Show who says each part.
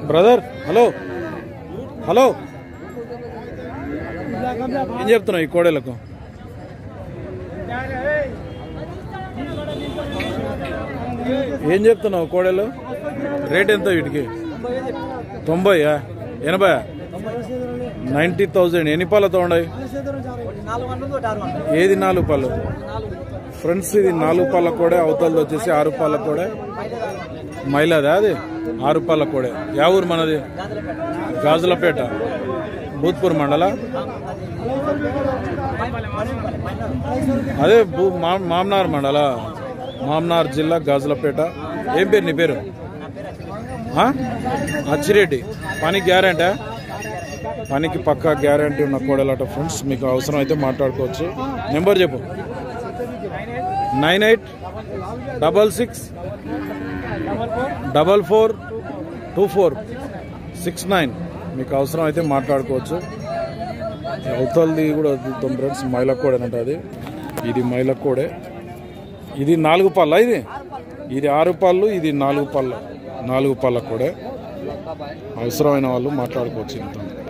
Speaker 1: Brother hello hello ఏం చెప్తున్నావు ఈ కోడెలకు ఏం చెప్తున్నావు కోడెలు రేట్ ఎంత వీటికి తొంభైయా ఎనభై నైంటీ థౌజండ్ ఎన్ని పాలతో ఉన్నాయి ఏది నాలుగు పాలు ఫ్రెండ్స్ ఇది నాలుగు పాల కోడే అవతలది వచ్చేసి ఆరు పాల కోడే మైలాదా అది ఆరు పాల కోడే యా ఊరు మనది గాజులపేట భూత్పూర్ మండల అదే భూ- మా- మామ్నార్ మండల మామ్నార్ జిల్లా గాజులపేట ఏం పేరు నీ పేరు ఆ? అచ్చిరెడ్డి పని గ్యారంటీ పనికి పక్కా గ్యారంటీ ఉన్న కోడలట ఫ్రెండ్స్ మీకు అవసరం అయితే మాట్లాడుకోవచ్చు నెంబర్ చెప్పు nine eight double six double four two four six nine మీకు అవసరం అయితే మాట్లాడుకోవచ్చు అవతలది కూడా వదులుతాం ఫ్రెండ్స్ మైల కోడేనంట అది ఇది మైల కోడే ఇది నాలుగు పళ్ళ ఇది ఇది ఆరు పళ్ళు ఇది నాలుగు పళ్ళ నాలుగు పళ్ళ కోడే అవసరమైన వాళ్ళు మాట్లాడుకోవచ్చు ఇంత